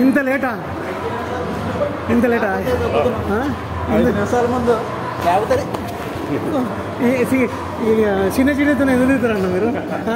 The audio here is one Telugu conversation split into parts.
ఇంత లేటా ఇంత లేటా ఆ? ఐదు నిమిషాల ముందు లేకపోతే ఈ- సి- ఈ చిన్న చిన్నతో ఎందుకు తిరుగుతారన్న మీరు ఆ?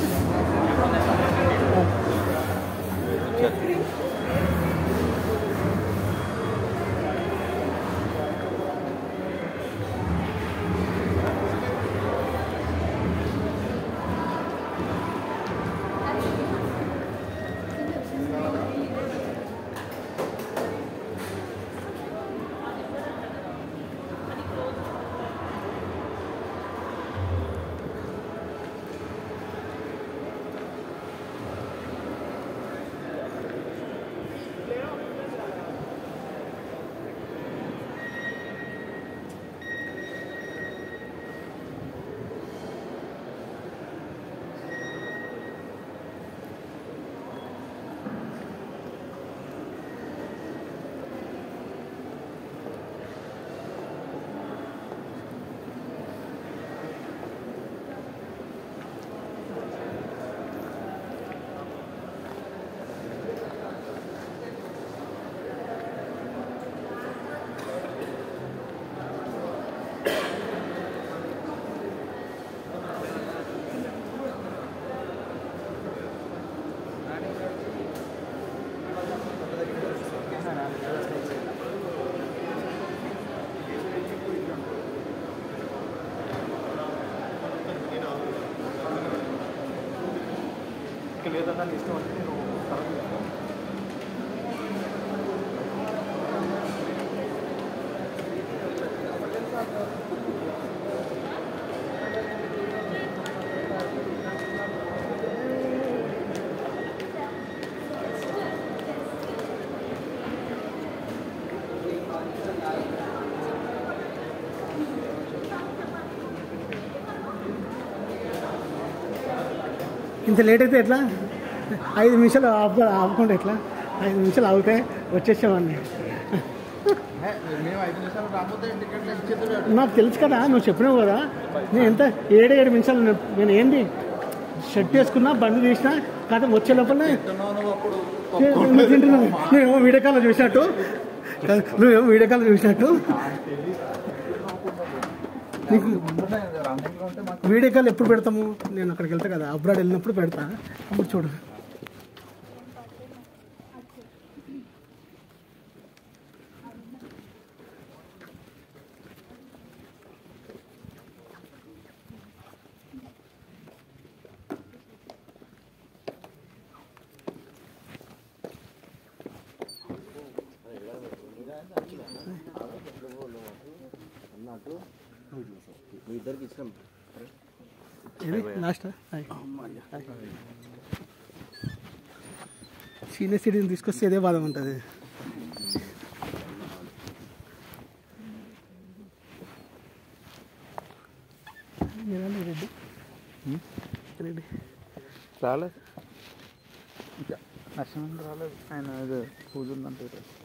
లేదన్నా నీ ఇష్టం అంటే నేను తర్వాత చెప్తాను. ఇంత లేట్ అయితే ఎట్లా ఐదు నిమిషాలు ఆపు ఆపుకుంటే ఎట్లా ఐదు నిమిషాలు ఆగితే వచ్చేసామని మేము ఐదు నిమిషాలు రాకపోతే ఇంటికంటే ఇచ్చేది నాకు తెలుసు కదా నువ్వు చెప్పినావు కదా నేను ఎంత ఏడు ఏడు నిమిషాలు నేను- నేను ఏంది షర్ట్ వేసుకున్నా బండి తీసినా కాదు వచ్చే లోపల నువ్వు అప్పుడు నువ్వు తింటున్నావు నువ్వేమో వీడియో కాల్లో చూసినట్టు కాదు, నువ్వేమో వీడియో కాల్లో చూసినట్టు నీకు రన్నింగ్లో ఉంటే మాకు వీడియో కాల్ ఎప్పుడు పెడతాము నేను అక్కడికి వెళ్తా కదా అబ్రాడ్ వెళ్ళినప్పుడు పెడతా అప్పుడు చూడు ఇద్దరికి ఇచ్చినాం ఇది లాస్ట్ సీనియర్ సిటీని తీసుకొస్తే ఇదే బాధ ఉంటుంది మీరండి రెడ్డి రెడ్డి రాలేదు ఇంకా నష్టం రాలేదు ఆయన ఇది పూజ ఉందంటే